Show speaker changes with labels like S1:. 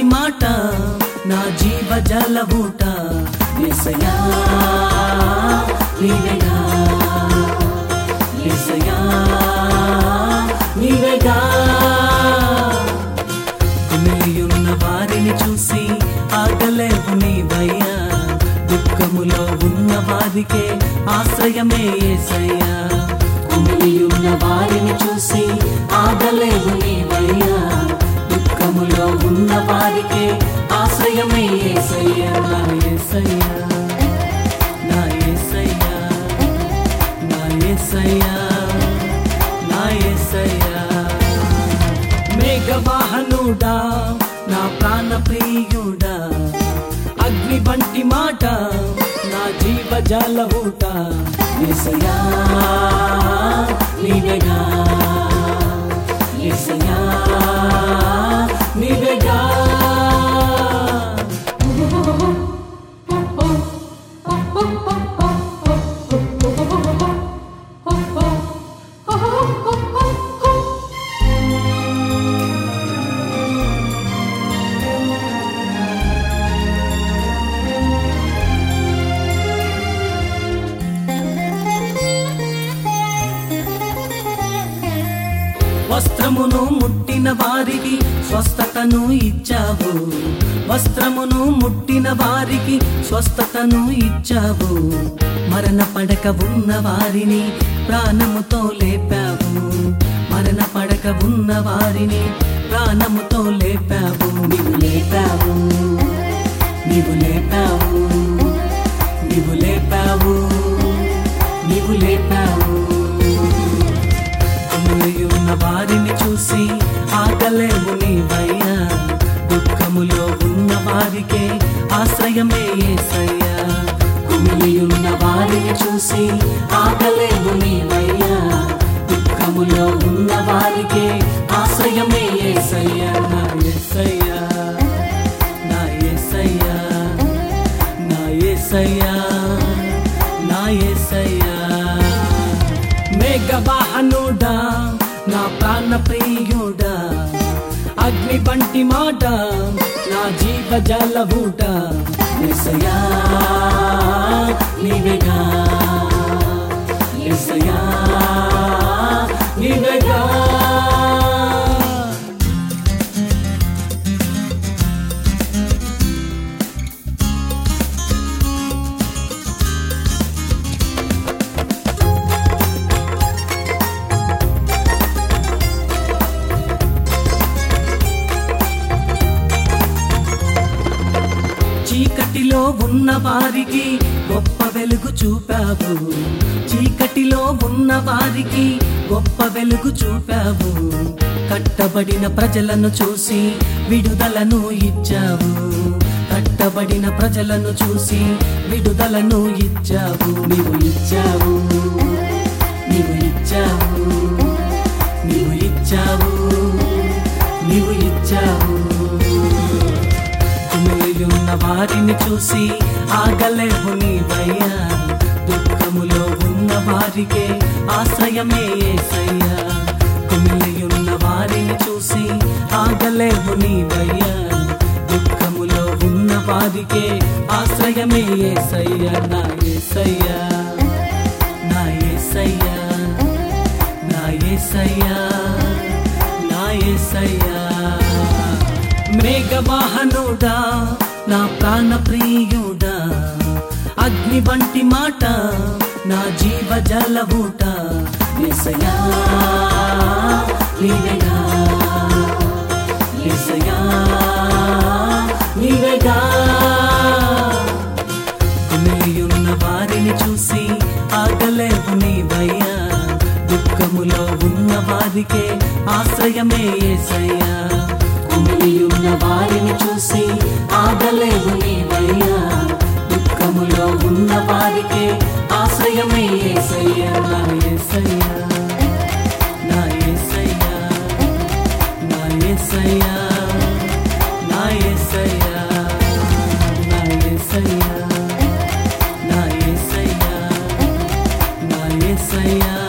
S1: మాట నా జీవ జలబూట ఎసయా నీవేగా ఎసయా నీవేగా కుమిలియున్న వారిని చూసి ఆగలేవు నీవయ్యా దుఃఖములో ఉన్న వారికే ఆశ్రయమే ఏసయ్యా కుమిలియున్న వారిని చూసి ఆగలేవు నీవయ్యా దుఃఖములో ఉన్న వారికే ఆశ్రయమే ఏసయ్యా నా ఏసయ్యా నా ఏసయ్యా నా ఏసయ్యా నా ఏసయ్యా మేఘవాహనుడా నా ప్రాణ ప్రియుడా అగ్ని వంటి మాట నా జీవ జలవుట ఎసయా నీవేగా ఎసయా నీవేగా వస్త్రమును ముట్టిన వారికి స్వస్థతను ఇచ్చావు వస్త్రమును ముట్టిన వారికి స్వస్థతను ఇచ్చావు మరణ పడక ఉన్న వారిని ప్రాణముతో లేపావు మరణ పడక ఉన్న వారిని ప్రాణముతో లేపావు నీవు లేపావు నీవు లేపావు నీవు లేపావు నీవు లేపావు కుమిలియున్న వారిని చూసి ఆగలేవు నీవయ్యా దుఃఖములో ఉన్న వారికే ఆశ్రయమే ఏసయ్యా కుమిలియున్న వారిని చూసి ఆగలేవు నీవయ్యా దుఃఖములో ఉన్న వారికే ఆశ్రయమే ఏసయ్యా నా ఏసయ్యా నా ఏసయ్యా నా ఏసయ్యా నా ఏసయ్యా మేఘవాహనుడా నా ప్రాణ ప్రియుడా అగ్ని వంటి మాట నా జీవ జలబూట ఎసయా నీవేగా ఎసయా నీవేగా చీకటిలో ఉన్న వారికి గొప్ప వెలుగు చూపావు చీకటిలో ఉన్న వారికి గొప్ప వెలుగు చూపావు కట్టబడిన ప్రజలను చూసి విడుదలను ఇచ్చావు కట్టబడిన ప్రజలను చూసి విడుదలను ఇచ్చావు నీవు ఇచ్చావు నీవు ఇచ్చావు నీవు ఇచ్చావు నీవు ఇచ్చావు కుమిలియున్న వారిని చూసి ఆగలేవు నీవయ్యా దుఃఖములో ఉన్న వారికే ఆశ్రయమే ఏసయ్యా కుమిలియున్న వారిని చూసి ఆగలేవు నీవయ్యా దుఃఖములో ఉన్న వారికే ఆశ్రయమే ఏసయ్యా నా ఏసయ్యా నా ఏసయ్యా నా ఏసయ్యా నా ఏసయ్యా మేఘవాహనుడా నా ప్రాణ ప్రియుడా అగ్ని వంటి మాట నా జీవ జలబూట ఎసయా నీవేగా ఎసయా నీవేగా కుమిలియున్న వారిని చూసి ఆగలేవు నీవయ్యా దుఃఖములో ఉన్న వారికే ఆశ్రయమే ఏసయ్యా కుమిలియున్న వారిని చూసి ఆగలేవు నీవయ్యా దుఃఖములో ఉన్న వారికే ఆశ్రయమే ఏసయ్యా నా ఏసయ్యా నా ఏసయ్యా నా ఏసయ్యా నా ఏసయ్యా నా ఏసయ్యా నా ఏసయ్యా నా ఏసయ్యా